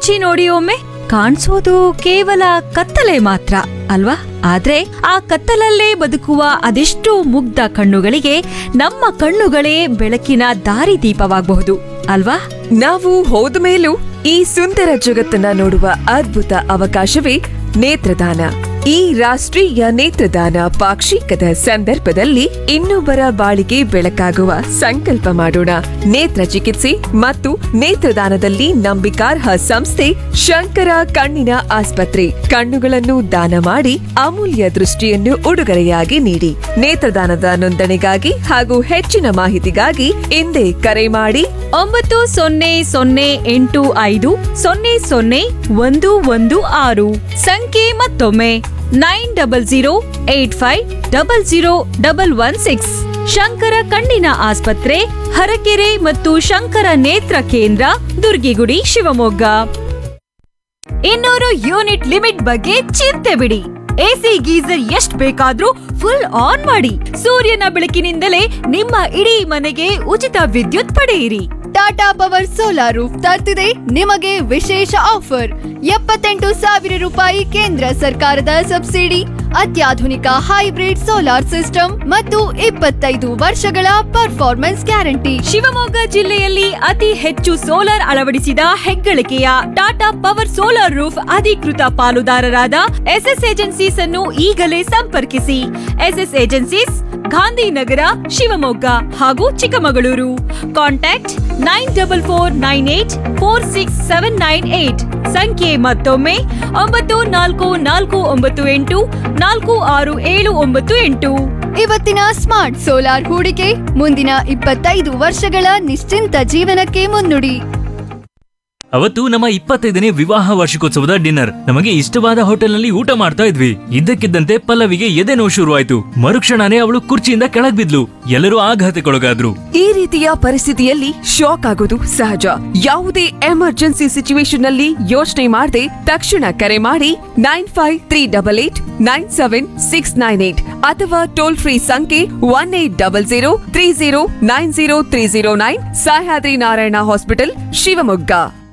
ಮುಚ್ಚಿ ನೋಡಿ ಒಮ್ಮೆ ಕಾಣಿಸೋದು ಕೇವಲ ಕತ್ತಲೆ ಮಾತ್ರ ಅಲ್ವಾ ಆದ್ರೆ ಆ ಕತ್ತಲಲ್ಲೇ ಬದುಕುವ ಅದೆಷ್ಟೋ ಮುಗ್ಧ ಕಣ್ಣುಗಳಿಗೆ ನಮ್ಮ ಕಣ್ಣುಗಳೇ ಬೆಳಕಿನ ದಾರಿದೀಪವಾಗಬಹುದು ಅಲ್ವಾ ನಾವು ಹೋದ ಮೇಲೂ ಈ ಸುಂದರ ಜಗತ್ತನ್ನ ನೋಡುವ ಅದ್ಭುತ ಅವಕಾಶವೇ ನೇತ್ರದಾನ ಈ ರಾಷ್ಟ್ರೀಯ ನೇತ್ರದಾನ ಪಾಕ್ಷಿಕದ ಸಂದರ್ಭದಲ್ಲಿ ಇನ್ನೊಬ್ಬರ ಬಾಳಿಗೆ ಬೆಳಕಾಗುವ ಸಂಕಲ್ಪ ಮಾಡೋಣ ನೇತ್ರ ಚಿಕಿತ್ಸೆ ಮತ್ತು ನೇತ್ರದಾನದಲ್ಲಿ ನಂಬಿಕಾರ್ಹ ಸಂಸ್ಥೆ ಶಂಕರ ಕಣ್ಣಿನ ಆಸ್ಪತ್ರೆ ಕಣ್ಣುಗಳನ್ನು ದಾನ ಮಾಡಿ ಅಮೂಲ್ಯ ದೃಷ್ಟಿಯನ್ನು ಉಡುಗೊರೆಯಾಗಿ ನೀಡಿ ನೇತ್ರದಾನದ ನೋಂದಣಿಗಾಗಿ ಹಾಗೂ ಹೆಚ್ಚಿನ ಮಾಹಿತಿಗಾಗಿ ಹಿಂದೆ ಕರೆ ಮಾಡಿ ಒಂಬತ್ತು ಸೊನ್ನೆ ಸೊನ್ನೆ ಎಂಟು ಐದು ಸೊನ್ನೆ ಸೊನ್ನೆ ಒಂದು ಒಂದು ಆರು ಸಂಖ್ಯೆ ಮತ್ತೊಮ್ಮೆ nine double zero eight five double zero double one six Shankara ಕಣ್ಣಿನ ಆಸ್ಪತ್ರೆ ಹರಕೆರೆ ಮತ್ತು ಶಂಕರ ನೇತ್ರ ಕೇಂದ್ರ ದುರ್ಗಿಗುಡಿ ಶಿವಮೊಗ್ಗ ಇನ್ನೂರು ಯೂನಿಟ್ ಲಿಮಿಟ್ ಬಗ್ಗೆ ಚಿಂತೆ ಬಿಡಿ ಎಸಿ ಗೀಸರ್ ಎಷ್ಟ್ ಬೇಕಾದ್ರೂ ಫುಲ್ ಆನ್ ಮಾಡಿ ಸೂರ್ಯನ ಬೆಳಕಿನಿಂದಲೇ ನಿಮ್ಮ ಇಡೀ ಮನೆಗೆ ಉಚಿತ ವಿದ್ಯುತ್ ಪಡೆಯಿರಿ ಟಾಟಾ ಪವರ್ ಸೋಲಾರ್ ರೂಫ್ ತರ್ತಿದೆ ನಿಮಗೆ ವಿಶೇಷ ಆಫರ್ ಎಪ್ಪತ್ತೆಂಟು ಸಾವಿರ ರೂಪಾಯಿ ಕೇಂದ್ರ ಸರ್ಕಾರದ ಸಬ್ಸಿಡಿ ಅತ್ಯಾಧುನಿಕ ಹೈಬ್ರಿಡ್ ಸೋಲಾರ್ ಸಿಸ್ಟಮ್ ಮತ್ತು ಇಪ್ಪತ್ತೈದು ವರ್ಷಗಳ ಪರ್ಫಾರ್ಮೆನ್ಸ್ ಗ್ಯಾರಂಟಿ ಶಿವಮೊಗ್ಗ ಜಿಲ್ಲೆಯಲ್ಲಿ ಅತಿ ಹೆಚ್ಚು ಸೋಲಾರ್ ಅಳವಡಿಸಿದ ಹೆಗ್ಗಳಿಕೆಯ ಟಾಟಾ ಪವರ್ ಸೋಲಾರ್ ರೂಫ್ ಅಧಿಕೃತ ಪಾಲುದಾರರಾದ ಎಸ್ಎಸ್ ಏಜೆನ್ಸೀಸ್ ಅನ್ನು ಈಗಲೇ ಸಂಪರ್ಕಿಸಿ ಎಸ್ಎಸ್ ಏಜೆನ್ಸೀಸ್ ಗಾಂಧಿನಗರ ಶಿವಮೊಗ್ಗ ಹಾಗೂ Chikkamagaluru contact nine double four nine eight four six seven nine eight ಸಂಖ್ಯೆ ಮತ್ತೊಮ್ಮೆ ಒಂಬತ್ತು ನಾಲ್ಕು ನಾಲ್ಕು ಒಂಬತ್ತು ಎಂಟು ನಾಲ್ಕು ಆರು ಏಳು ಒಂಬತ್ತು ಎಂಟು ಇವತ್ತಿನ ಸ್ಮಾರ್ಟ್ ಸೋಲಾರ್ ಹೂಡಿಕೆ ಮುಂದಿನ ಇಪ್ಪತ್ತೈದು ವರ್ಷಗಳ ನಿಶ್ಚಿಂತ ಜೀವನಕ್ಕೆ ಮುನ್ನುಡಿ ಅವತ್ತು ನಮ್ಮ ಇಪ್ಪತ್ತೈದನೇ ವಿವಾಹ ವಾರ್ಷಿಕೋತ್ಸವದ ಡಿನ್ನರ್ ನಮಗೆ ಇಷ್ಟವಾದ ಹೋಟೆಲ್ನಲ್ಲಿ ಊಟ ಮಾಡ್ತಾ ಇದ್ವಿ ಇದ್ದಕ್ಕಿದ್ದಂತೆ ಪಲ್ಲವಿಗೆ ಎದೆ ನೋವು ಶುರುವಾಯ್ತು ಮರುಕ್ಷಣನೇ ಅವಳು ಕುರ್ಚಿಯಿಂದ ಕೆಳಗ್ ಬಿದ್ಲು ಎಲ್ಲರೂ ಆಘಾತಕ್ಕೊಳಗಾದ್ರು ಈ ರೀತಿಯ ಪರಿಸ್ಥಿತಿಯಲ್ಲಿ ಶಾಕ್ ಆಗೋದು ಸಹಜ ಯಾವುದೇ ಎಮರ್ಜೆನ್ಸಿ ಸಿಚುವೇಶನ್ ನಲ್ಲಿ ಯೋಚನೆ ಮಾಡದೆ ತಕ್ಷಣ ಕರೆ ಮಾಡಿ nine five three double eight nine seven six nine eight ಅಥವಾ ಟೋಲ್ ಫ್ರೀ ಸಂಖ್ಯೆ one eight double zero three zero nine zero three zero nine Sahyadri Narayana hospital Shivamogga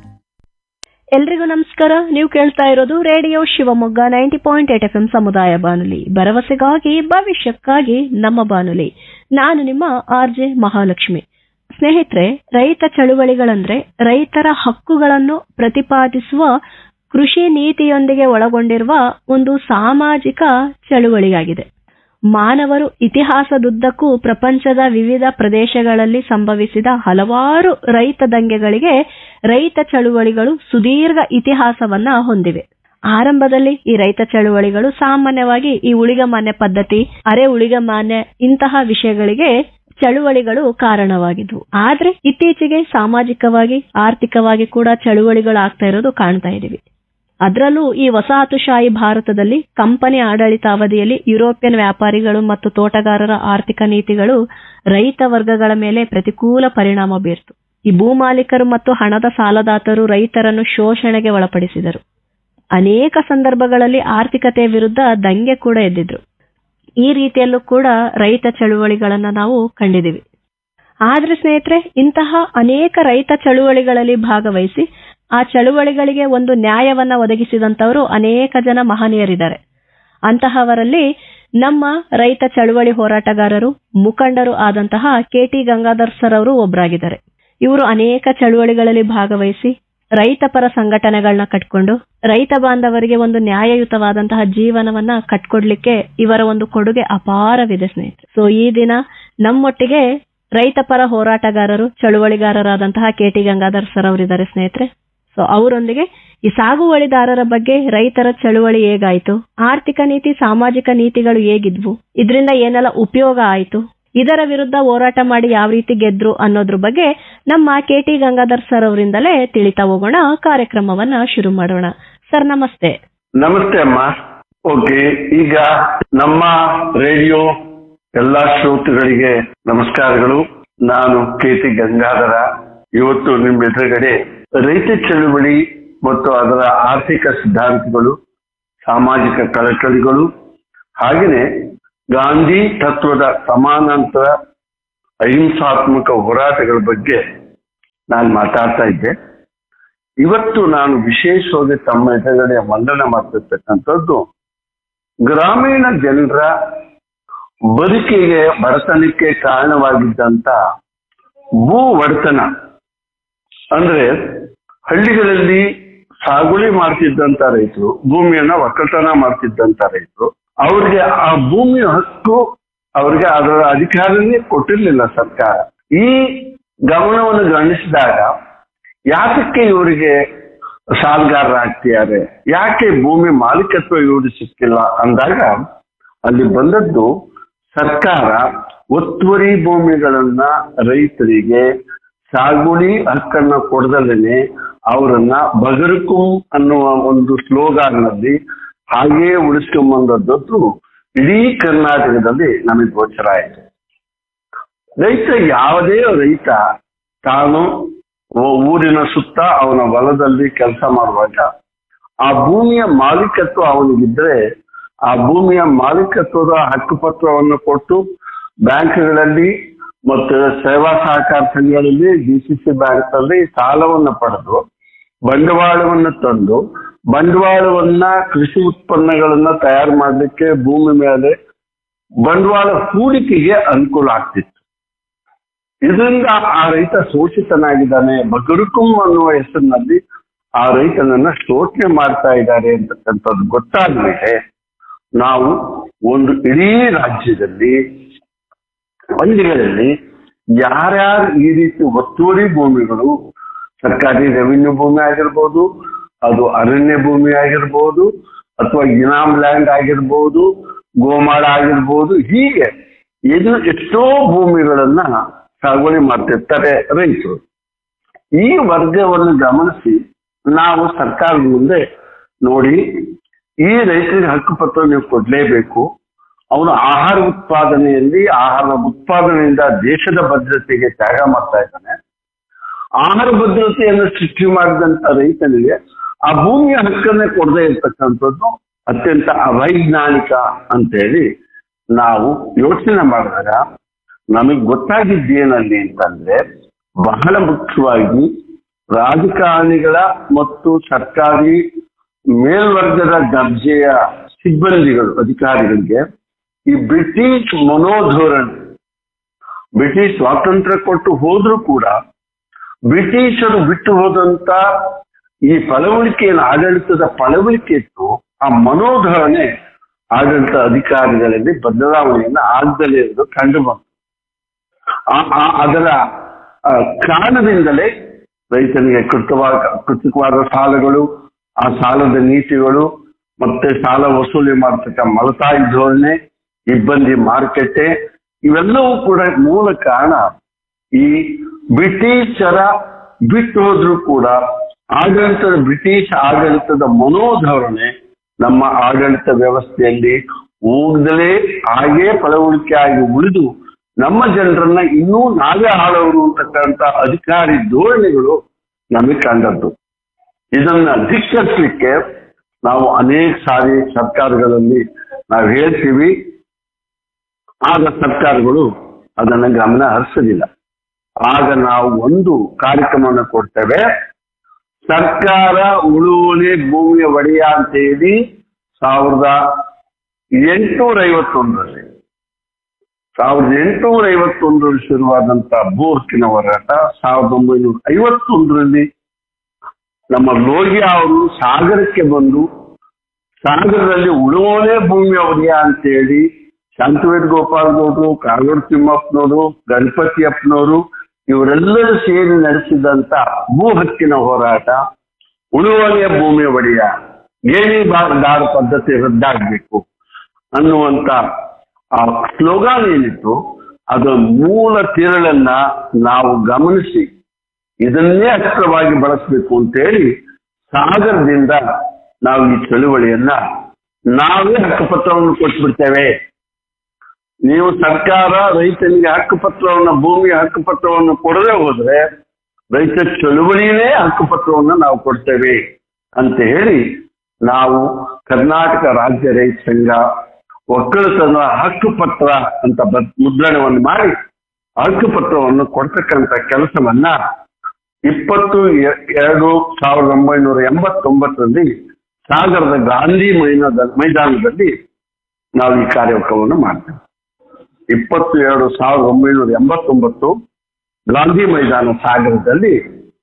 ಎಲ್ರಿಗೂ ನಮಸ್ಕಾರ ನೀವು ಕೇಳ್ತಾ ಇರೋದು radio Shivamogga ninety point eight F M ಸಮುದಾಯ ಬಾನುಲಿ ಭರವಸೆಗಾಗಿ ಭವಿಷ್ಯಕ್ಕಾಗಿ ನಮ್ಮ ಬಾನುಲಿ ನಾನು ನಿಮ್ಮ ಆರ್ ಜೆ ಮಹಾಲಕ್ಷ್ಮಿ ಸ್ನೇಹಿತರೆ ರೈತ ಚಳುವಳಿಗಳಂದ್ರೆ ರೈತರ ಹಕ್ಕುಗಳನ್ನು ಪ್ರತಿಪಾದಿಸುವ ಕೃಷಿ ನೀತಿಯೊಂದಿಗೆ ಒಳಗೊಂಡಿರುವ ಒಂದು ಸಾಮಾಜಿಕ ಚಳುವಳಿಯಾಗಿದೆ ಮಾನವರು ಇತಿಹಾಸದುದ್ದಕ್ಕೂ ಪ್ರಪಂಚದ ವಿವಿಧ ಪ್ರದೇಶಗಳಲ್ಲಿ ಸಂಭವಿಸಿದ ಹಲವಾರು ರೈತ ದಂಗೆಗಳಿಗೆ ರೈತ ಚಳುವಳಿಗಳು ಸುದೀರ್ಘ ಇತಿಹಾಸವನ್ನ ಹೊಂದಿವೆ ಆರಂಭದಲ್ಲಿ ಈ ರೈತ ಚಳುವಳಿಗಳು ಸಾಮಾನ್ಯವಾಗಿ ಈ ಉಳಿಗಮಾನ್ಯ ಪದ್ಧತಿ ಅರೆ ಉಳಿಗಮಾನ್ಯ ಇಂತಹ ವಿಷಯಗಳಿಗೆ ಚಳುವಳಿಗಳು ಕಾರಣವಾಗಿದ್ವು ಆದ್ರೆ ಇತ್ತೀಚೆಗೆ ಸಾಮಾಜಿಕವಾಗಿ ಆರ್ಥಿಕವಾಗಿ ಕೂಡ ಚಳುವಳಿಗಳು ಆಗ್ತಾ ಇರೋದು ಕಾಣ್ತಾ ಇದೀವಿ ಅದರಲ್ಲೂ ಈ ವಸಾಹತುಶಾಹಿ ಭಾರತದಲ್ಲಿ ಕಂಪನಿ ಆಡಳಿತ ಅವಧಿಯಲ್ಲಿ ಯುರೋಪಿಯನ್ ವ್ಯಾಪಾರಿಗಳು ಮತ್ತು ತೋಟಗಾರರ ಆರ್ಥಿಕ ನೀತಿಗಳು ರೈತ ವರ್ಗಗಳ ಮೇಲೆ ಪ್ರತಿಕೂಲ ಪರಿಣಾಮ ಬೀರ್ತು ಈ ಭೂಮಾಲೀಕರು ಮತ್ತು ಹಣದ ಸಾಲದಾತರು ರೈತರನ್ನು ಶೋಷಣೆಗೆ ಒಳಪಡಿಸಿದರು ಅನೇಕ ಸಂದರ್ಭಗಳಲ್ಲಿ ಆರ್ಥಿಕತೆಯ ವಿರುದ್ಧ ದಂಗೆ ಕೂಡ ಎದ್ದಿದ್ರು ಈ ರೀತಿಯಲ್ಲೂ ಕೂಡ ರೈತ ಚಳುವಳಿಗಳನ್ನ ನಾವು ಕಂಡಿದ್ದೀವಿ ಆದ್ರೆ ಸ್ನೇಹಿತರೆ ಇಂತಹ ಅನೇಕ ರೈತ ಚಳುವಳಿಗಳಲ್ಲಿ ಭಾಗವಹಿಸಿ ಆ ಚಳುವಳಿಗಳಿಗೆ ಒಂದು ನ್ಯಾಯವನ್ನ ಒದಗಿಸಿದಂತವರು ಅನೇಕ ಜನ ಮಹನೀಯರಿದ್ದಾರೆ ಅಂತಹವರಲ್ಲಿ ನಮ್ಮ ರೈತ ಚಳುವಳಿ ಹೋರಾಟಗಾರರು ಮುಖಂಡರು ಆದಂತಹ ಕೆ ಟಿ ಗಂಗಾಧರ್ ಸರ್ ಅವರು ಒಬ್ಬರಾಗಿದ್ದಾರೆ ಇವರು ಅನೇಕ ಚಳುವಳಿಗಳಲ್ಲಿ ಭಾಗವಹಿಸಿ ರೈತ ಪರ ಸಂಘಟನೆಗಳನ್ನ ಕಟ್ಕೊಂಡು ರೈತ ಬಾಂಧವರಿಗೆ ಒಂದು ನ್ಯಾಯಯುತವಾದಂತಹ ಜೀವನವನ್ನ ಕಟ್ಕೊಡ್ಲಿಕ್ಕೆ ಇವರ ಒಂದು ಕೊಡುಗೆ ಅಪಾರವಿದೆ ಸ್ನೇಹಿತರೆ ಸೊ ಈ ದಿನ ನಮ್ಮೊಟ್ಟಿಗೆ ರೈತ ಪರ ಹೋರಾಟಗಾರರು ಚಳುವಳಿಗಾರರಾದಂತಹ ಕೆ ಟಿ ಗಂಗಾಧರ್ ಸರ್ ಅವರಿದ್ದಾರೆ ಸ್ನೇಹಿತರೆ ಸೊ ಅವರೊಂದಿಗೆ ಈ ಸಾಗುವಳಿದಾರರ ಬಗ್ಗೆ ರೈತರ ಚಳುವಳಿ ಹೇಗಾಯ್ತು ಆರ್ಥಿಕ ನೀತಿ ಸಾಮಾಜಿಕ ನೀತಿಗಳು ಹೇಗಿದ್ವು ಇದರಿಂದ ಏನೆಲ್ಲ ಉಪಯೋಗ ಆಯ್ತು ಇದರ ವಿರುದ್ಧ ಹೋರಾಟ ಮಾಡಿ ಯಾವ ರೀತಿ ಗೆದ್ರು ಅನ್ನೋದ್ರ ಬಗ್ಗೆ ನಮ್ಮ ಕೆ ಟಿ ಗಂಗಾಧರ್ ಸರ್ ಅವರಿಂದಲೇ ತಿಳಿತಾ ಹೋಗೋಣ ಕಾರ್ಯಕ್ರಮವನ್ನ ಶುರು ಮಾಡೋಣ ಸರ್ ನಮಸ್ತೆ ನಮಸ್ತೆ ಅಮ್ಮ ಓಕೆ ಈಗ ನಮ್ಮ ರೇಡಿಯೋ ಎಲ್ಲಾ ಶ್ರೋತೃಗಳಿಗೆ ನಮಸ್ಕಾರಗಳು ನಾನು ಕೆ ಟಿ ಗಂಗಾಧರ ಇವತ್ತು ನಿಮ್ಮ ಎದುರುಗಡೆ ರೈತ ಚಳುವಳಿ ಮತ್ತು ಅದರ ಆರ್ಥಿಕ ಸಿದ್ಧಾಂತಗಳು ಸಾಮಾಜಿಕ ಕಳಕಳಿಗಳು ಹಾಗೆಯೇ ಗಾಂಧಿ ತತ್ವದ ಸಮಾನಾಂತರ ಅಹಿಂಸಾತ್ಮಕ ಹೋರಾಟಗಳ ಬಗ್ಗೆ ನಾನು ಮಾತಾಡ್ತಾ ಇದ್ದೆ ಇವತ್ತು ನಾನು ವಿಶೇಷವಾಗಿ ತಮ್ಮ ಎದುರುಗಡೆ ಮಂಡನೆ ಮಾಡ್ತಿರ್ತಕ್ಕಂಥದ್ದು ಗ್ರಾಮೀಣ ಜನರ ಬದುಕಿಗೆ ಬಡತನಕ್ಕೆ ಕಾರಣವಾಗಿದ್ದಂತ ಭೂ ಒಡೆತನ ಅಂದ್ರೆ ಹಳ್ಳಿಗಳಲ್ಲಿ ಸಾಗುವಳಿ ಮಾಡ್ತಿದ್ದಂತ ರೈತರು ಭೂಮಿಯನ್ನ ಒಕ್ಕಲ್ತನ ಮಾಡ್ತಿದ್ದಂತ ರೈತರು ಅವ್ರಿಗೆ ಆ ಭೂಮಿಯ ಹಕ್ಕು ಅವ್ರಿಗೆ ಅದರ ಅಧಿಕಾರನೇ ಕೊಟ್ಟಿರ್ಲಿಲ್ಲ ಸರ್ಕಾರ ಈ ಗಮನವನ್ನು ಗಮನಿಸಿದಾಗ ಯಾತಕ್ಕೆ ಇವರಿಗೆ ಸಾಲಗಾರರಾಗ್ತಿದ್ದಾರೆ ಯಾಕೆ ಭೂಮಿ ಮಾಲೀಕತ್ವ ಇವರು ಸಿಕ್ಕಿಲ್ಲ ಅಂದಾಗ ಅಲ್ಲಿ ಬಂದದ್ದು ಸರ್ಕಾರ ಒತ್ತುವರಿ ಭೂಮಿಗಳನ್ನ ರೈತರಿಗೆ ಸಾಗುವಳಿ ಹಕ್ಕನ್ನ ಕೊಡದಲ್ಲೇ ಅವರನ್ನ ಬಗರುಕುಂ ಅನ್ನುವ ಒಂದು ಸ್ಲೋಗಾನ್ನಲ್ಲಿ ಹಾಗೆಯೇ ಉಳಿಸ್ಕೊಂಬಂದದ್ದು ಇಡೀ ಕರ್ನಾಟಕದಲ್ಲಿ ನಮಗೆ ಗೋಚರ ಆಯಿತು ರೈತ ಯಾವುದೇ ರೈತ ತಾನು ಊ- ಊರಿನ ಸುತ್ತ ಅವನ ಹೊಲದಲ್ಲಿ ಕೆಲಸ ಮಾಡುವಾಗ ಆ ಭೂಮಿಯ ಮಾಲೀಕತ್ವ ಅವನಿಗಿದ್ರೆ ಆ ಭೂಮಿಯ ಮಾಲೀಕತ್ವದ ಹಕ್ಕುಪತ್ರವನ್ನು ಕೊಟ್ಟು ಬ್ಯಾಂಕ್ಗಳಲ್ಲಿ ಮತ್ತು ಸೇವಾ ಸಹಕಾರ ಸಂಘಗಳಲ್ಲಿ ಡಿ ಸಿ ಸಿ ಬ್ಯಾಂಕ್ ಅಲ್ಲಿ ಸಾಲವನ್ನು ಪಡೆದು ಬಂಡವಾಳವನ್ನು ತಂದು ಬಂಡವಾಳವನ್ನ ಕೃಷಿ ಉತ್ಪನ್ನಗಳನ್ನ ತಯಾರು ಮಾಡಲಿಕ್ಕೆ ಭೂಮಿ ಮೇಲೆ ಬಂಡವಾಳ ಹೂಡಿಕೆಗೆ ಅನುಕೂಲ ಆಗ್ತಿತ್ತು ಇದರಿಂದ ಆ ರೈತ ಶೋಷಿತನಾಗಿದ್ದಾನೆ ಬಗರುಕುಂ ಅನ್ನುವ ಹೆಸರಿನಲ್ಲಿ ಆ ರೈತನನ್ನ ಶೋಷಣೆ ಮಾಡ್ತಾ ಇದ್ದಾರೆ ಅಂತಕ್ಕಂಥದ್ದು ಗೊತ್ತಾದ ಮೇಲೆ ನಾವು ಒಂದು ಇಡೀ ರಾಜ್ಯದಲ್ಲಿ ಹಳ್ಳಿಗಳಲ್ಲಿ ಯಾರ್ಯಾರು ಈ ರೀತಿ ಒತ್ತುವರಿ ಭೂಮಿಗಳು ಸರ್ಕಾರಿ ರೆವಿನ್ಯೂ ಭೂಮಿ ಆಗಿರ್ಬೋದು ಅದು ಅರಣ್ಯ ಭೂಮಿ ಆಗಿರ್ಬೋದು ಅಥವಾ ಇನಾಮ್ ಲ್ಯಾಂಡ್ ಆಗಿರ್ಬೋದು ಗೋಮಾಳ ಆಗಿರ್ಬೋದು ಹೀಗೆ ಇದು ಎಷ್ಟೋ ಭೂಮಿಗಳನ್ನ ಸಾಗುವಳಿ ಮಾಡ್ತಿರ್ತಾರೆ ರೈತರು ಈ ವರ್ಗವನ್ನು ಗಮನಿಸಿ ನಾವು ಸರ್ಕಾರದ ಮುಂದೆ ನೋಡಿ ಈ ರೈತರಿಗೆ ಹಕ್ಕುಪತ್ರ ನೀವು ಕೊಡ್ಲೇಬೇಕು ಅವನು ಆಹಾರ ಉತ್ಪಾದನೆಯಲ್ಲಿ ಆಹಾರ ಉತ್ಪಾದನೆಯಿಂದ ದೇಶದ ಭದ್ರತೆಗೆ ತ್ಯಾಗ ಮಾಡ್ತಾ ಇದ್ದಾನೆ ಆಹಾರ ಭದ್ರತೆಯನ್ನು ಸೃಷ್ಟಿ ಮಾಡಿದಂತ ರೈತನಿಗೆ ಆ ಭೂಮಿಯ ಹಕ್ಕನ್ನೇ ಕೊಡದೇ ಇರ್ತಕ್ಕಂಥದ್ದು ಅತ್ಯಂತ ಅವೈಜ್ಞಾನಿಕ ಅಂತೇಳಿ ನಾವು ಯೋಚನೆ ಮಾಡಿದಾಗ ನಮಗೆ ಗೊತ್ತಾಗಿದ್ದೇನಲ್ಲಿ ಅಂತಂದ್ರೆ ಬಹಳ ಮುಖ್ಯವಾಗಿ ರಾಜಕಾರಣಿಗಳ ಮತ್ತು ಸರ್ಕಾರಿ ಮೇಲ್ವರ್ಗದ ದರ್ಜೆಯ ಸಿಬ್ಬಂದಿಗಳು ಅಧಿಕಾರಿಗಳಿಗೆ ಈ ಬ್ರಿಟಿಷ್ ಮನೋಧೋರಣೆ ಬ್ರಿಟಿಷ್ ಸ್ವಾತಂತ್ರ್ಯ ಕೊಟ್ಟು ಹೋದ್ರೂ ಕೂಡ ಬ್ರಿಟಿಷರು ಬಿಟ್ಟು ಹೋದಂತ ಈ ಪಳವಳಿಕೆಯನ್ನು ಆಡಳಿತದ ಪಳವಳಿಕೆ ಇತ್ತು ಆ ಮನೋಧರಣೆ ಆಡಳಿತ ಅಧಿಕಾರಿಗಳಲ್ಲಿ ಬದಲಾವಣೆಯನ್ನು ಆಗದಲೇ ಇರೋದು ಕಂಡು ಬಂತು ಆ- ಆ- ಅದರ ಆ, ಕಾರಣದಿಂದಲೇ ರೈತನಿಗೆ ಕೃತವಾದ ಕೃತಕವಾದ ಸಾಲಗಳು ಆ ಸಾಲದ ನೀತಿಗಳು ಮತ್ತೆ ಸಾಲ ವಸೂಲಿ ಮಾಡತಕ್ಕ ಮಲತಾಯಿ ಧೋರಣೆ ಇಬ್ಬಂದಿ ಮಾರುಕಟ್ಟೆ ಇವೆಲ್ಲವೂ ಕೂಡ ಮೂಲ ಕಾರಣ ಈ ಬ್ರಿಟಿಷರ ಬಿಟ್ಟು ಹೋದ್ರೂ ಕೂಡ ಆಡಳಿತದ ಬ್ರಿಟಿಷ್ ಆಡಳಿತದ ಮನೋಧೋರಣೆ ನಮ್ಮ ಆಡಳಿತ ವ್ಯವಸ್ಥೆಯಲ್ಲಿ ಹೋಗದಲೇ ಹಾಗೇ ಫಲವಳಿಕೆ ಆಗಿ ಉಳಿದು ನಮ್ಮ ಜನರನ್ನ ಇನ್ನೂ ನಾವೇ ಆಳವರು ಅಂತಕ್ಕಂಥ ಅಧಿಕಾರಿ ಧೋರಣೆಗಳು ನಮಗೆ ಕಂಡದ್ದು ಇದನ್ನ ಧಿಕ್ಕರಿಸಲಿಕ್ಕೆ ನಾವು ಅನೇಕ ಸಾರಿ ಸರ್ಕಾರಗಳಲ್ಲಿ ನಾವು ಹೇಳ್ತೀವಿ ಆಗ ಸರ್ಕಾರಗಳು ಅದನ್ನ ಗಮನ ಹರಿಸಲಿಲ್ಲ ಆಗ ನಾವು ಒಂದು ಕಾರ್ಯಕ್ರಮವನ್ನು ಕೊಡ್ತೇವೆ ಸರ್ಕಾರ ಉಳುವಳಿ ಭೂಮಿಯ ಒಡೆಯ ಅಂತ ಹೇಳಿ ಸಾವಿರದ ಎಂಟುನೂರ ಐವತ್ತೊಂದರಲ್ಲಿ ಸಾವಿರದ ಎಂಟುನೂರ ಐವತ್ತೊಂದರಲ್ಲಿ ಶುರುವಾದಂತ ಭೂ ಹಕ್ಕಿನ ಹೋರಾಟ ಸಾವಿರದ ಒಂಬೈನೂರ ಐವತ್ತೊಂದರಲ್ಲಿ ನಮ್ಮ ಲೋಹಿಯಾ ಅವರು ಸಾಗರಕ್ಕೆ ಬಂದು ಸಾಗರದಲ್ಲಿ ಉಳುವಲೇ ಭೂಮಿ ಒಡೆಯ ಅಂತೇಳಿ ಶಾಂತವೇದ ಗೋಪಾಲ್ ಗೌಡ್ರು ಕಾಗೋಡು ತಿಮ್ಮಪ್ಪನವರು ಗಣಪತಿ ಅಪ್ಪನವರು ಇವರೆಲ್ಲರೂ ಸೇರಿ ನಡೆಸಿದಂತ ಭೂ ಹಕ್ಕಿನ ಹೋರಾಟ ಉಳುವಲಿಯ ಭೂಮಿ ಒಡೆಯ ಗೇಣಿ ದಾರ ಪದ್ಧತಿ ರದ್ದಾಗಬೇಕು ಅನ್ನುವಂತ ಆ ಸ್ಲೋಗಾನ್ ಏನಿತ್ತು ಅದರ ಮೂಲ ತಿರುಳನ್ನ ನಾವು ಗಮನಿಸಿ ಇದನ್ನೇ ಅಸ್ತ್ರವಾಗಿ ಬಳಸಬೇಕು ಅಂತೇಳಿ ಸಾಗರದಿಂದ ನಾವು ಈ ಚಳುವಳಿಯನ್ನ ನಾವೇ ಹಕ್ಕುಪತ್ರವನ್ನು ಕೊಟ್ಬಿಡ್ತೇವೆ ನೀವು ಸರ್ಕಾರ ರೈತನಿಗೆ ಹಕ್ಕುಪತ್ರವನ್ನ ಭೂಮಿಯ ಹಕ್ಕುಪತ್ರವನ್ನು ಕೊಡದೆ ಹೋದ್ರೆ ರೈತ ಚಳುವಳಿಯೇ ಹಕ್ಕುಪತ್ರವನ್ನು ನಾವು ಕೊಡ್ತೇವೆ ಅಂತ ಹೇಳಿ ನಾವು ಕರ್ನಾಟಕ ರಾಜ್ಯ ರೈತ ಸಂಘ ಒಕ್ಕಲತನ ಹಕ್ಕುಪತ್ರ ಅಂತ ಬ- ಮುದ್ರಣವನ್ನು ಮಾಡಿ ಹಕ್ಕುಪತ್ರವನ್ನು ಕೊಡ್ತಕ್ಕಂಥ ಕೆಲಸವನ್ನ ಇಪ್ಪತ್ತು ಎ- ಎರಡು ಸಾವಿರದ ಒಂಬೈನೂರ ಎಂಬತ್ತೊಂಬತ್ತರಲ್ಲಿ ಸಾಗರದ ಗಾಂಧಿ ಮೈದಾನ ಮೈದಾನದಲ್ಲಿ ನಾವು ಈ ಕಾರ್ಯಕ್ರಮವನ್ನು ಮಾಡ್ತೇವೆ ಇಪ್ಪತ್ತು ಎರಡು ಸಾವಿರದ ಒಂಬೈನೂರ ಎಂಬತ್ತೊಂಬತ್ತು ಗಾಂಧಿ ಮೈದಾನ ಸಾಗರದಲ್ಲಿ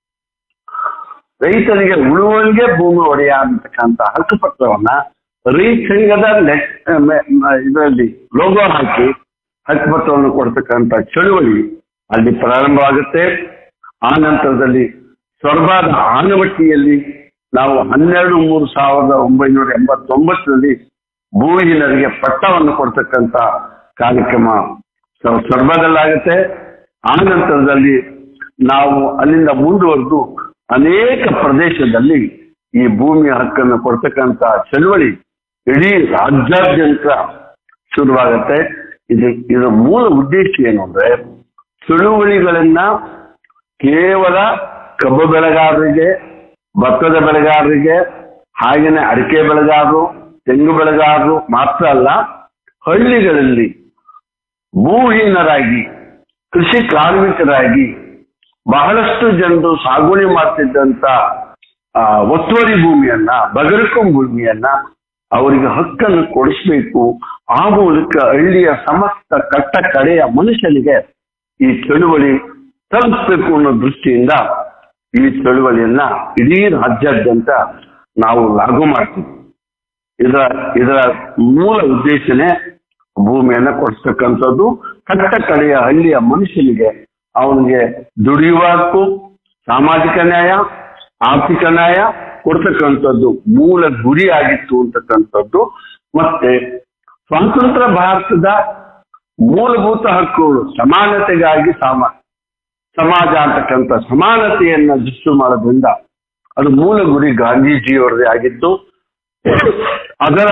ರೈತರಿಗೆ ಉಳುವಳಿಗೆ ಭೂಮಿ ಒಡೆಯ ಅಂತಕ್ಕಂಥ ಹಕ್ಕುಪತ್ರವನ್ನ ರೈತ ಸಂಘದ ಇದರಲ್ಲಿ ಲೋಗೋ ಹಾಕಿ ಹಕ್ಕುಪತ್ರವನ್ನು ಕೊಡ್ತಕ್ಕಂಥ ಚಳುವಳಿ ಅಲ್ಲಿ ಪ್ರಾರಂಭವಾಗುತ್ತೆ ಆ ನಂತರದಲ್ಲಿ ಸೊರಬಾದ ಆನವಟ್ಟಿಯಲ್ಲಿ ನಾವು ಹನ್ನೆರಡು ಮೂರು ಸಾವಿರದ ಒಂಬೈನೂರ ಎಂಬತ್ತೊಂಬತ್ತರಲ್ಲಿ ಭೂಹೀನರಿಗೆ ಪಟ್ಟವನ್ನು ಕೊಡ್ತಕ್ಕಂಥ ಕಾರ್ಯಕ್ರಮ ಸೊ- ಸೊರಬದಲ್ಲಾಗುತ್ತೆ ಆ ನಂತರದಲ್ಲಿ ನಾವು ಅಲ್ಲಿಂದ ಮುಂದುವರೆದು ಅನೇಕ ಪ್ರದೇಶದಲ್ಲಿ ಈ ಭೂಮಿಯ ಹಕ್ಕನ್ನು ಕೊಡ್ತಕ್ಕಂಥ ಚಳುವಳಿ ಇಡೀ ರಾಜ್ಯಾದ್ಯಂತ ಶುರುವಾಗುತ್ತೆ ಇದು ಇದರ ಮೂಲ ಉದ್ದೇಶ ಏನು ಅಂದ್ರೆ ಚಳುವಳಿಗಳನ್ನ ಕೇವಲ ಕಬ್ಬು ಬೆಳೆಗಾರರಿಗೆ ಭತ್ತದ ಬೆಳೆಗಾರರಿಗೆ ಹಾಗೆಯೇ ಅಡಿಕೆ ಬೆಳೆಗಾರರು ತೆಂಗು ಬೆಳೆಗಾರರು ಮಾತ್ರ ಅಲ್ಲ ಹಳ್ಳಿಗಳಲ್ಲಿ ಭೂಹೀನರಾಗಿ ಕೃಷಿ ಕಾರ್ಮಿಕರಾಗಿ ಬಹಳಷ್ಟು ಜನರು ಸಾಗುವಳಿ ಮಾಡ್ತಿದ್ದಂತ ಆ, ಒತ್ತುವರಿ ಭೂಮಿಯನ್ನ ಬಗರುಕು ಭೂಮಿಯನ್ನ ಅವರಿಗೆ ಹಕ್ಕನ್ನು ಕೊಡಿಸ್ಬೇಕು ಆ ಮೂಲಕ ಹಳ್ಳಿಯ ಸಮಸ್ತ ಕಟ್ಟ ಕಡೆಯ ಮನುಷ್ಯನಿಗೆ ಈ ಚಳುವಳಿ ತಲುಪಬೇಕು ಅನ್ನೋ ದೃಷ್ಟಿಯಿಂದ ಈ ಚಳುವಳಿಯನ್ನ ಇಡೀ ರಾಜ್ಯಾದ್ಯಂತ ನಾವು ಲಾಗು ಮಾಡ್ತೀವಿ ಇದರ ಇದರ ಮೂಲ ಉದ್ದೇಶನೇ ಭೂಮಿಯನ್ನ ಕೊಡಿಸ್ತಕ್ಕಂಥದ್ದು ಕಟ್ಟ ಕಡೆಯ ಹಳ್ಳಿಯ ಮನುಷ್ಯನಿಗೆ ಅವನಿಗೆ ದುಡಿಯುವ ಹಕ್ಕು ಸಾಮಾಜಿಕ ನ್ಯಾಯ ಆರ್ಥಿಕ ನ್ಯಾಯ ಕೊಡ್ತಕ್ಕಂಥದ್ದು ಮೂಲ ಗುರಿ ಆಗಿತ್ತು ಅಂತಕ್ಕಂಥದ್ದು ಮತ್ತೆ ಸ್ವತಂತ್ರ ಭಾರತದ ಮೂಲಭೂತ ಹಕ್ಕುಗಳು ಸಮಾನತೆಗಾಗಿ ಸಾಮ ಸಮಾಜ ಅಂತಕ್ಕಂಥ ಸಮಾನತೆಯನ್ನ ದೃಷ್ಟಿ ಮಾಡೋದ್ರಿಂದ ಅದು ಮೂಲ ಗುರಿ ಗಾಂಧೀಜಿಯವರದೇ ಆಗಿತ್ತು ಅದರ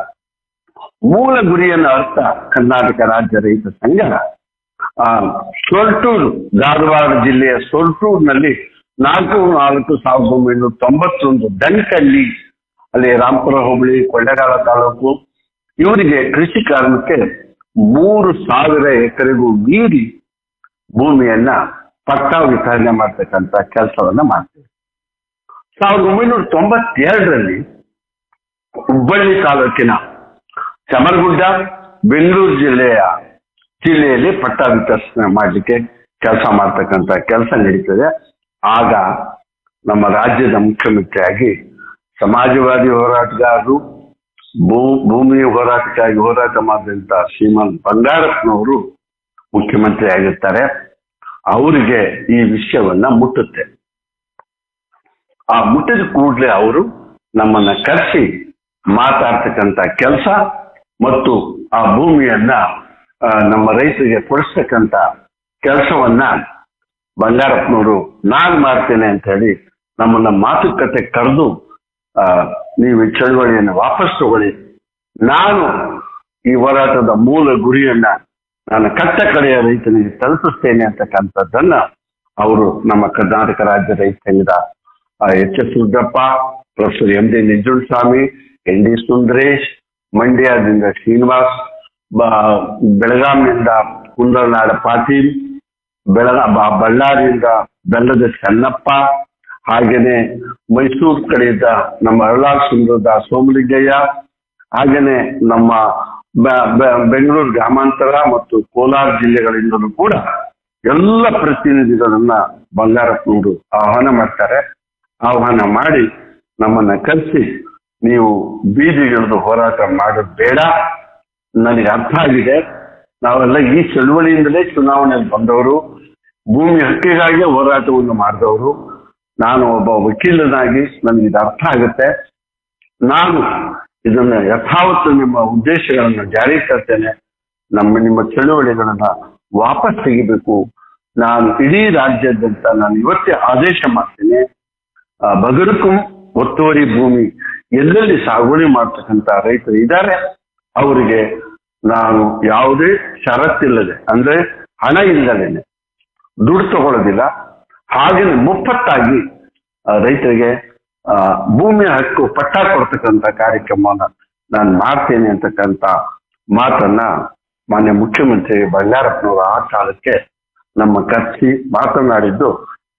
ಮೂಲ ಗುರಿಯನ್ನು ಅರ್ಥ ಕರ್ನಾಟಕ ರಾಜ್ಯ ರೈತ ಸಂಘ ಆ, ಸೊರಟೂರು ಧಾರವಾಡ ಜಿಲ್ಲೆಯ ಸೊರಟೂರಿನಲ್ಲಿ ನಾಲ್ಕು ನಾಲ್ಕು ಸಾವಿರದ ಒಂಬೈನೂರ ತೊಂಬತ್ತೊಂದು ದಂಕಲ್ಲಿ ಅಲ್ಲಿ ರಾಮಪುರ ಹೋಬಳಿ ಕೊಳ್ಳೇಗಾಲ ತಾಲೂಕು ಇವರಿಗೆ ಕೃಷಿ ಕಾರ್ಮಿಕೆ ಮೂರು ಸಾವಿರ ಎಕರೆಗೂ ಮೀರಿ ಭೂಮಿಯನ್ನ ಪಟ್ಟಾ ವಿತರಣೆ ಮಾಡ್ತಕ್ಕಂಥ ಕೆಲಸವನ್ನ ಮಾಡ್ತೀವಿ ಸಾವಿರದ ಒಂಬೈನೂರ ತೊಂಬತ್ತೆರಡರಲ್ಲಿ ಹುಬ್ಬಳ್ಳಿ ತಾಲೂಕಿನ ಚಮರಗುಡ್ಡ ಬೆಂಗಳೂರು ಜಿಲ್ಲೆಯ ಜಿಲ್ಲೆಯಲ್ಲಿ ಪಟ್ಟ ವಿತರಿಸಣೆ ಮಾಡಲಿಕ್ಕೆ ಕೆಲಸ ಮಾಡ್ತಕ್ಕಂಥ ಕೆಲಸ ನಡೀತದೆ ಆಗ ನಮ್ಮ ರಾಜ್ಯದ ಮುಖ್ಯಮಂತ್ರಿಯಾಗಿ ಸಮಾಜವಾದಿ ಹೋರಾಟಗಾರರು ಭೂ ಭೂಮಿ ಹೋರಾಟಕ್ಕಾಗಿ ಹೋರಾಟ ಮಾಡಿದಂತ ಶ್ರೀಮಂತ್ ಬಂಗಾರಪ್ಪನವರು ಮುಖ್ಯಮಂತ್ರಿ ಆಗಿರ್ತಾರೆ ಅವರಿಗೆ ಈ ವಿಷಯವನ್ನ ಮುಟ್ಟುತ್ತೆ ಆ ಮುಟ್ಟಿದ ಕೂಡಲೇ ಅವರು ನಮ್ಮನ್ನ ಕರೆಸಿ ಮಾತಾಡ್ತಕ್ಕಂಥ ಕೆಲಸ ಮತ್ತು ಆ ಭೂಮಿಯನ್ನ ಆ, ನಮ್ಮ ರೈತರಿಗೆ ಕೊಡಿಸ್ತಕ್ಕಂಥ ಕೆಲಸವನ್ನ ಬಂಗಾರಪ್ಪನವರು ನಾನ್ ಮಾಡ್ತೇನೆ ಅಂತ ಹೇಳಿ ನಮ್ಮನ್ನ ಮಾತುಕತೆ ಕರೆದು ಆ, ನೀವು ಈ ಚಳವಳಿಯನ್ನು ವಾಪಸ್ ತಗೊಳ್ಳಿ ನಾನು ಈ ಹೋರಾಟದ ಮೂಲ ಗುರಿಯನ್ನ ನಾನು ಕಟ್ಟ ಕಡೆಯ ರೈತನಿಗೆ ತಲುಪಿಸ್ತೇನೆ ಅಂತಕ್ಕಂಥದ್ದನ್ನ ಅವರು ನಮ್ಮ ಕರ್ನಾಟಕ ರಾಜ್ಯ ರೈತ ಸಂಘದ H S Rudrappa professor M D Nanjundaswamy N D Sundaresh ಮಂಡ್ಯದಿಂದ ಶ್ರೀನಿವಾಸ್ ಬ- ಬೆಳಗಾಂನಿಂದ ಕುಂದರನಾಡ ಪಾಟೀಲ್ ಬೆಳಗ ಬ- ಬಳ್ಳಾರಿಯಿಂದ ಬೆಲ್ಲದ ಚೆನ್ನಪ್ಪ ಹಾಗೇನೆ ಮೈಸೂರು ಕಡೆಯಿಂದ ನಮ್ಮ ಅರಳಾಳ್ ಸುಂದರದ ಸೋಮಲಿಂಗಯ್ಯ ಹಾಗೇನೆ ನಮ್ಮ ಬ- ಬ- ಬೆಂಗಳೂರು ಗ್ರಾಮಾಂತರ ಮತ್ತು ಕೋಲಾರ ಜಿಲ್ಲೆಗಳಿಂದಲೂ ಕೂಡ ಎಲ್ಲ ಪ್ರತಿನಿಧಿಗಳನ್ನ ಬಂಗಾರಪ್ಪನವರು ಆಹ್ವಾನ ಮಾಡ್ತಾರೆ ಆಹ್ವಾನ ಮಾಡಿ ನಮ್ಮನ್ನ ಕರೆಸಿ ನೀವು ಬೀದಿಗಿಳಿದು ಹೋರಾಟ ಮಾಡೋದು ಬೇಡ ನನಗೆ ಅರ್ಥ ಆಗಿದೆ ನಾವೆಲ್ಲ ಈ ಚಳುವಳಿಯಿಂದಲೇ ಚುನಾವಣೆಯಲ್ಲಿ ಬಂದವರು ಭೂಮಿ ಹಕ್ಕಿಗಾಗಿ ಹೋರಾಟವನ್ನು ಮಾಡಿದವರು ನಾನು ಒಬ್ಬ ವಕೀಲನಾಗಿ ನನಗೆ ಇದು ಅರ್ಥ ಆಗುತ್ತೆ ನಾನು ಇದನ್ನ ಯಥಾವತ್ತು ನಿಮ್ಮ ಉದ್ದೇಶಗಳನ್ನು ಜಾರಿ ತರ್ತೇನೆ ನಮ್ಮ ನಿಮ್ಮ ಚಳುವಳಿಗಳನ್ನ ವಾಪಸ್ ತೆಗಿಬೇಕು ನಾನು ಇಡೀ ರಾಜ್ಯಾದ್ಯಂತ ನಾನು ಇವತ್ತೇ ಆದೇಶ ಮಾಡ್ತೇನೆ ಆ, ಬಗರುಕು ಒತ್ತುವರಿ ಭೂಮಿ ಎಲ್ಲೆಲ್ಲಿ ಸಾಗುವಳಿ ಮಾಡ್ತಕ್ಕಂಥ ರೈತರು ಇದ್ದಾರೆ ಅವರಿಗೆ ನಾನು ಯಾವುದೇ ಷರತ್ತಿಲ್ಲದೆ ಅಂದ್ರೆ ಹಣ ಇಲ್ಲದೇನೆ ದುಡ್ಡು ತಗೊಳ್ಳೋದಿಲ್ಲ ಹಾಗೆಯೇ ಮುಪ್ಪತ್ತಾಗಿ ಆ, ರೈತರಿಗೆ ಆ, ಭೂಮಿಯ ಹಕ್ಕು ಪಟ್ಟ ಕೊಡ್ತಕ್ಕಂಥ ಕಾರ್ಯಕ್ರಮವನ್ನ ನಾನು ಮಾಡ್ತೇನೆ ಅಂತಕ್ಕಂಥ ಮಾತನ್ನ ಮಾನ್ಯ ಮುಖ್ಯಮಂತ್ರಿ ಬಂಗಾರಪ್ಪನವರು ಆ ಕಾಲಕ್ಕೆ ನಮ್ಮ ಕರೆಸಿ ಮಾತನಾಡಿದ್ದು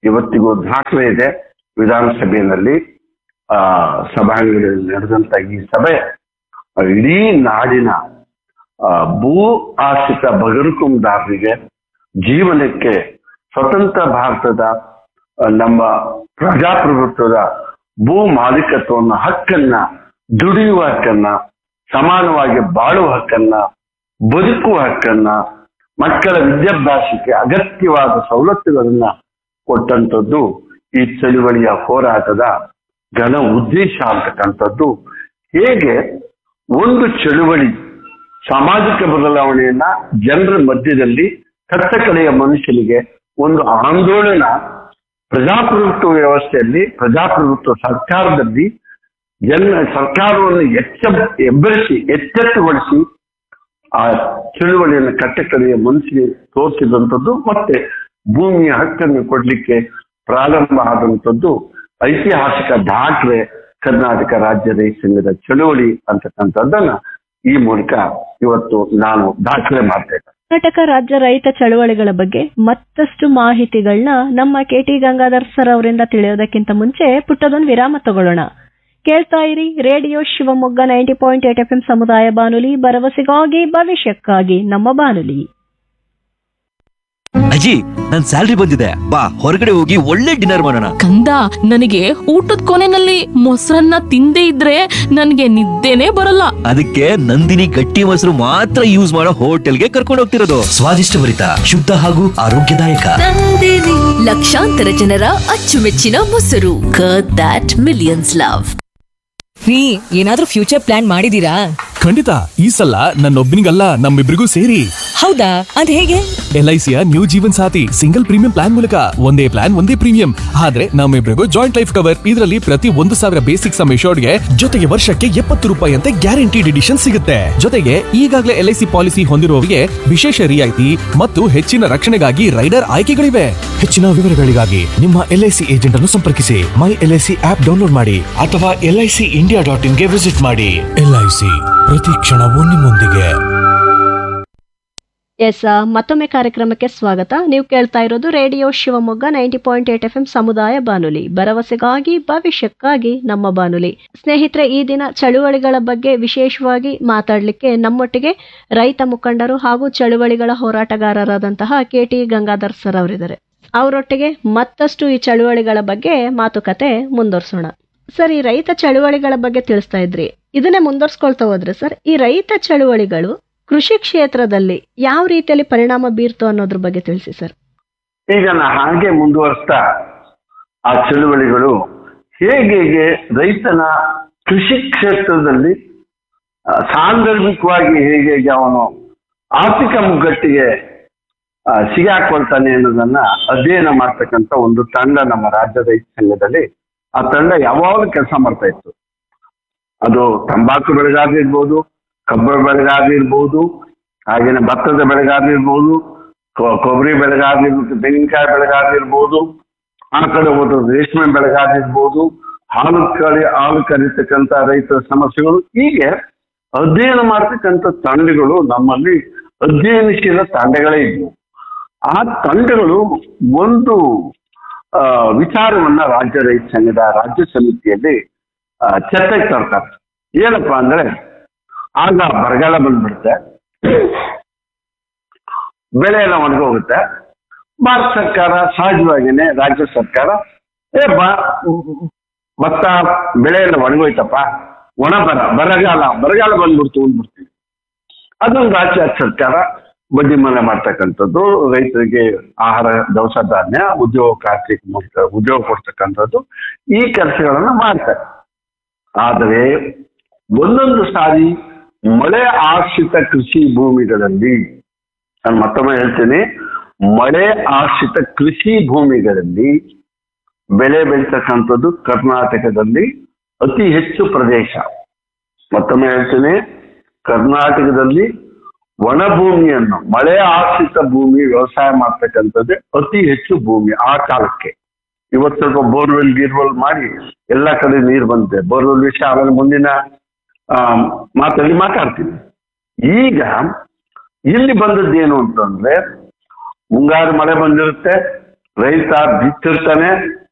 ಇವತ್ತಿಗೂ ದಾಖಲೆ ಇದೆ ವಿಧಾನಸಭೆಯಲ್ಲಿ ಆ ಸಭಾಂಗಣದಲ್ಲಿ ನಡೆದಂತ ಈ ಸಭೆ ಆ, ಇಡೀ ನಾಡಿನ ಆ, ಭೂ ಆಶ್ರಿತ ಬಗರುಕುಂದಾರರಿಗೆ ಜೀವನಕ್ಕೆ ಸ್ವತಂತ್ರ ಭಾರತದ ಆ, ನಮ್ಮ ಪ್ರಜಾಪ್ರಭುತ್ವದ ಭೂ ಮಾಲೀಕತ್ವವನ್ನು ಹಕ್ಕನ್ನ ದುಡಿಯುವ ಹಕ್ಕನ್ನ ಸಮಾನವಾಗಿ ಬಾಳುವ ಹಕ್ಕನ್ನ ಬದುಕುವ ಹಕ್ಕನ್ನ ಮಕ್ಕಳ ವಿದ್ಯಾಭ್ಯಾಸಕ್ಕೆ ಅಗತ್ಯವಾದ ಸವಲತ್ತುಗಳನ್ನ ಕೊಟ್ಟಂಥದ್ದು ಈ ಚಳುವಳಿಯ ಹೋರಾಟದ ಘನ ಉದ್ದೇಶ ಅಂತಕ್ಕಂಥದ್ದು ಹೇಗೆ ಒಂದು ಚಳುವಳಿ ಸಾಮಾಜಿಕ ಬದಲಾವಣೆಯನ್ನ ಜನರ ಮಧ್ಯದಲ್ಲಿ ಕಟ್ಟಕಡೆಯ ಮನುಷ್ಯನಿಗೆ ಒಂದು ಆಂದೋಲನ ಪ್ರಜಾಪ್ರಭುತ್ವ ವ್ಯವಸ್ಥೆಯಲ್ಲಿ ಪ್ರಜಾಪ್ರಭುತ್ವ ಸರ್ಕಾರದಲ್ಲಿ ಜನ ಸರ್ಕಾರವನ್ನು ಎಚ್ಚ ಎಬ್ಬರಿಸಿ ಎಚ್ಚೆತ್ತುಗೊಳಿಸಿ ಆ ಚಳುವಳಿಯನ್ನು ಕಟ್ಟಕಡೆಯ ಮನುಷ್ಯನಿಗೆ ತೋರಿಸಿದಂಥದ್ದು ಮತ್ತೆ ಭೂಮಿಯ ಹಕ್ಕನ್ನು ಕೊಡ್ಲಿಕ್ಕೆ ಪ್ರಾರಂಭ ಆದಂಥದ್ದು ಐತಿಹಾಸಿಕ ದಾಖಲೆ ಕರ್ನಾಟಕ ರಾಜ್ಯ ರೈತ ಸಂಘದ ಚಳುವಳಿ ಅಂತಕ್ಕಂಥದ್ದನ್ನ ಈ ಮೂಲಕ ಇವತ್ತು ನಾನು ದಾಖಲೆ ಮಾಡ್ತೇನೆ ಕರ್ನಾಟಕ ರಾಜ್ಯ ರೈತ ಚಳವಳಿಗಳ ಬಗ್ಗೆ ಮತ್ತಷ್ಟು ಮಾಹಿತಿಗಳನ್ನ ನಮ್ಮ ಕೆ ಟಿ ಗಂಗಾಧರ್ ಸರ್ ಅವರಿಂದ ತಿಳಿಯೋದಕ್ಕಿಂತ ಮುಂಚೆ ಪುಟ್ಟದೊಂದು ವಿರಾಮ ತಗೊಳ್ಳೋಣ ಕೇಳ್ತಾ ಇರಿ radio Shivamogga ninety point eight F M ಸಮುದಾಯ ಬಾನುಲಿ ಭರವಸೆಗಾಗಿ ಭವಿಷ್ಯಕ್ಕಾಗಿ ನಮ್ಮ ಬಾನುಲಿ ಅಜ್ಜಿ ನನ್ ಸ್ಯಾಲ್ರಿ ಬಂದಿದೆ ಬಾ ಹೊರಗಡೆ ಹೋಗಿ ಒಳ್ಳೆ ಡಿನ್ನರ್ ಮಾಡೋಣ ಕಂದ ನನಗೆ ಊಟದ ಕೊನೆನಲ್ಲಿ ಮೊಸರನ್ನ ತಿಂದೇ ಇದ್ರೆ ನನಗೆ ನಿದ್ದೆನೆ ಬರಲ್ಲ ಅದಕ್ಕೆ ನಂದಿನಿ ಗಟ್ಟಿ ಮೊಸರು ಮಾತ್ರ ಯೂಸ್ ಮಾಡೋ ಹೋಟೆಲ್ಗೆ ಕರ್ಕೊಂಡು ಹೋಗ್ತಿರೋದು ಸ್ವಾದಿಷ್ಟಭರಿತ ಶುದ್ಧ ಹಾಗೂ ಆರೋಗ್ಯದಾಯಕ ಲಕ್ಷಾಂತರ ಜನರ ಅಚ್ಚುಮೆಚ್ಚಿನ ಮೊಸರು ಕರ್ಡ್ ದಟ್ ಮಿಲಿಯನ್ಸ್ ಲವ್ ರೀ ಏನಾದ್ರೂ ಫ್ಯೂಚರ್ ಪ್ಲಾನ್ ಮಾಡಿದೀರಾ ಖಂಡಿತ ಈ ಸಲ ನನ್ನೊಬ್ಬನಿಗಲ್ಲ ನಮ್ಮಿಬ್ರಿಗೂ ಸೇರಿ ಹೌದಾ ಅದ್ ಹೇಗೆ ಎಲ್ ಐ ಸಿಯ new Jeevan Saathi single premium plan ಮೂಲಕ ಒಂದೇ ಪ್ಲಾನ್ ಒಂದೇ ಪ್ರೀಮಿಯಂ ಆದ್ರೆ ನಮ್ಮಿಬ್ರಿಗೂ ಜಾಯಿಂಟ್ ಲೈಫ್ ಕವರ್ ಇದರಲ್ಲಿ ಪ್ರತಿ ಒಂದು ಸಾವಿರ ಬೇಸಿಕ್ ಸಮ್ ಗೆ ಜೊತೆಗೆ ವರ್ಷಕ್ಕೆ ಎಪ್ಪತ್ತು ರೂಪಾಯಿ ಅಂತೆ ಗ್ಯಾರಂಟಿಡ್ ಎಡಿಷನ್ ಸಿಗುತ್ತೆ ಜೊತೆಗೆ ಈಗಾಗಲೇ ಎಲ್ ಐ ಸಿ ಪಾಲಿಸಿ ಹೊಂದಿರುವವರಿಗೆ ವಿಶೇಷ ರಿಯಾಯಿತಿ ಮತ್ತು ಹೆಚ್ಚಿನ ರಕ್ಷಣೆಗಾಗಿ ರೈಡರ್ ಆಯ್ಕೆಗಳಿವೆ ಹೆಚ್ಚಿನ ವಿವರಗಳಿಗಾಗಿ ನಿಮ್ಮ ಎಲ್ ಐ ಸಿ ಏಜೆಂಟ್ ಅನ್ನು ಸಂಪರ್ಕಿಸಿ my L I C app download ಮಾಡಿ ಅಥವಾ L I C India dot ಇನ್ಗೆ ವಿಸಿಟ್ ಮಾಡಿ ಎಲ್ ಐ ಸಿ ಪ್ರತಿ ಕ್ಷಣವೂ ನಿಮ್ಮೊಂದಿಗೆ ಎಸ್ ಮತ್ತೊಮ್ಮೆ ಕಾರ್ಯಕ್ರಮಕ್ಕೆ ಸ್ವಾಗತ ನೀವು ಕೇಳ್ತಾ ಇರೋದು radio Shivamogga ninety point eight F M ಸಮುದಾಯ ಬಾನುಲಿ ಭರವಸೆಗಾಗಿ ಭವಿಷ್ಯಕ್ಕಾಗಿ ನಮ್ಮ ಬಾನುಲಿ ಸ್ನೇಹಿತರೆ ಈ ದಿನ ಚಳುವಳಿಗಳ ಬಗ್ಗೆ ವಿಶೇಷವಾಗಿ ಮಾತಾಡಲಿಕ್ಕೆ ನಮ್ಮೊಟ್ಟಿಗೆ ರೈತ ಮುಖಂಡರು ಹಾಗೂ ಚಳುವಳಿಗಳ ಹೋರಾಟಗಾರರಾದಂತಹ ಕೆ ಟಿ ಗಂಗಾಧರ್ ಸರ್ ಅವರಿದ್ದಾರೆ ಅವರೊಟ್ಟಿಗೆ ಮತ್ತಷ್ಟು ಈ ಚಳುವಳಿಗಳ ಬಗ್ಗೆ ಮಾತುಕತೆ ಮುಂದುವರ್ಸೋಣ ಸರ್ ಈ ರೈತ ಚಳುವಳಿಗಳ ಬಗ್ಗೆ ತಿಳಿಸ್ತಾ ಇದ್ರಿ ಇದನ್ನೇ ಮುಂದುವರ್ಸ್ಕೊಳ್ತಾ ಹೋದ್ರೆ ಸರ್ ಈ ರೈತ ಚಳುವಳಿಗಳು ಕೃಷಿ ಕ್ಷೇತ್ರದಲ್ಲಿ ಯಾವ ರೀತಿಯಲ್ಲಿ ಪರಿಣಾಮ ಬೀರ್ತು ಅನ್ನೋದ್ರ ಬಗ್ಗೆ ತಿಳಿಸಿ ಸರ್ ಈಗ ನಾ ಹಾಗೆ ಮುಂದುವರಿಸ್ತಾ ಆ ಚಳುವಳಿಗಳು ಹೇಗೆ ಹೇಗೆ ರೈತನ ಕೃಷಿ ಕ್ಷೇತ್ರದಲ್ಲಿ ಆ, ಸಾಂದರ್ಭಿಕವಾಗಿ ಹೇಗೆ ಹೇಗೆ ಅವನು ಆರ್ಥಿಕ ಮುಗ್ಗಟ್ಟಿಗೆ ಆ, ಸಿಗಾಕೊಳ್ತಾನೆ ಅನ್ನೋದನ್ನ ಅಧ್ಯಯನ ಮಾಡ್ತಕ್ಕಂಥ ಒಂದು ತಂಡ ನಮ್ಮ ರಾಜ್ಯ ರೈತ ಸಂಘದಲ್ಲಿ ಆ ತಂಡ ಯಾವಾಗಲೂ ಕೆಲಸ ಮಾಡ್ತಾ ಇತ್ತು ಅದು ತಂಬಾಕು ಬೆಳೆಗಾಗಿರ್ಬೋದು ಕಬ್ಬು ಬೆಳೆಗಾಗಿರ್ಬೋದು ಹಾಗೇನೆ ಭತ್ತದ ಬೆಳೆಗಾಗಿರ್ಬೋದು ಕೊ- ಕೊಬ್ಬರಿ ಬೆಳೆಗಾಗಿರ್ಬೋದು ತೆಂಗಿನಕಾಯಿ ಬೆಳೆಗಾಗಿರ್ಬೋದು ಆ ಕಡೆ ಹೋದ್ರೆ ರೇಷ್ಮೆ ಬೆಳೆಗಾಗಿರ್ಬೋದು ಹಾಲು ಕರಿ ಹಾಲು ಕರಿತಕ್ಕಂಥ ರೈತರ ಸಮಸ್ಯೆಗಳು ಹೀಗೆ ಅಧ್ಯಯನ ಮಾಡ್ತಕ್ಕಂಥ ತಂಡಗಳು ನಮ್ಮಲ್ಲಿ ಅಧ್ಯಯನಶೀಲ ತಂಡಗಳೇ ಇದ್ವು ಆ ತಂಡಗಳು ಒಂದು ಆ, ವಿಚಾರವನ್ನ ರಾಜ್ಯ ರೈತ ಸಂಘದ ರಾಜ್ಯ ಸಮಿತಿಯಲ್ಲಿ ಆ, ಚರ್ಚೆಗೆ ತರ್ತಾರೆ ಏನಪ್ಪಾ ಅಂದ್ರೆ ಆಗ ಬರಗಾಲ ಬಂದ್ಬಿಡುತ್ತೆ ಬೆಳೆ ಎಲ್ಲ ಒಣಗೋಗುತ್ತೆ ಭಾರತ ಸರ್ಕಾರ ಸಹಜವಾಗಿನೇ ರಾಜ್ಯ ಸರ್ಕಾರ ಏ ಬಾ ಭತ್ತ ಬೆಳೆ ಎಲ್ಲ ಒಣಗೋಯ್ತಪ್ಪ ಒಣ ಬರ ಬರಗಾಲ ಬರಗಾಲ ಬಂದ್ಬಿಡ್ತು ಅಂದ್ಬಿಡ್ತೀವಿ ಅದೊಂದು ರಾಜ್ಯ ಸರ್ಕಾರ ಬಡ್ಡಿ ಮನೆ ಮಾಡ್ತಕ್ಕಂಥದ್ದು ರೈತರಿಗೆ ಆಹಾರ ದವಸ ಧಾನ್ಯ ಉದ್ಯೋಗ ಕಾರ್ತಿಕ ಮೂಲಕ ಉದ್ಯೋಗ ಕೊಡ್ತಕ್ಕಂಥದ್ದು ಈ ಕೆಲಸಗಳನ್ನ ಮಾಡ್ತಾರೆ ಆದರೆ ಒಂದೊಂದು ಸಾರಿ ಮಳೆ ಆಶ್ರಿತ ಕೃಷಿ ಭೂಮಿಗಳಲ್ಲಿ ನಾನು ಮತ್ತೊಮ್ಮೆ ಹೇಳ್ತೀನಿ ಮಳೆ ಆಶ್ರಿತ ಕೃಷಿ ಭೂಮಿಗಳಲ್ಲಿ ಬೆಳೆ ಬೆಳೀತಕ್ಕಂಥದ್ದು ಕರ್ನಾಟಕದಲ್ಲಿ ಅತಿ ಹೆಚ್ಚು ಪ್ರದೇಶ ಮತ್ತೊಮ್ಮೆ ಹೇಳ್ತೀನಿ ಕರ್ನಾಟಕದಲ್ಲಿ ಒಣ ಭೂಮಿಯನ್ನು ಮಳೆ ಆಶ್ರಿತ ಭೂಮಿ ವ್ಯವಸಾಯ ಮಾಡ್ತಕ್ಕಂಥದ್ದೇ ಅತಿ ಹೆಚ್ಚು ಭೂಮಿ ಆ ಕಾಲಕ್ಕೆ ಇವತ್ತು ಸ್ವಲ್ಪ ಬೋರ್ವೆಲ್ ಗೀರ್ವೆಲ್ ಮಾಡಿ ಎಲ್ಲ ಕಡೆ ನೀರು ಬಂದಿದೆ ಬೋರ್ವೆಲ್ ವಿಷಯ ಆಮೇಲೆ ಮುಂದಿನ ಆ, ಮಾತಲ್ಲಿ ಮಾತಾಡ್ತೀನಿ ಈಗ ಇಲ್ಲಿ ಬಂದದ್ದೇನು ಅಂತಂದ್ರೆ ಮುಂಗಾರು ಮಳೆ ಬಂದಿರುತ್ತೆ ರೈತ ಬಿತ್ತಿರ್ತಾನೆ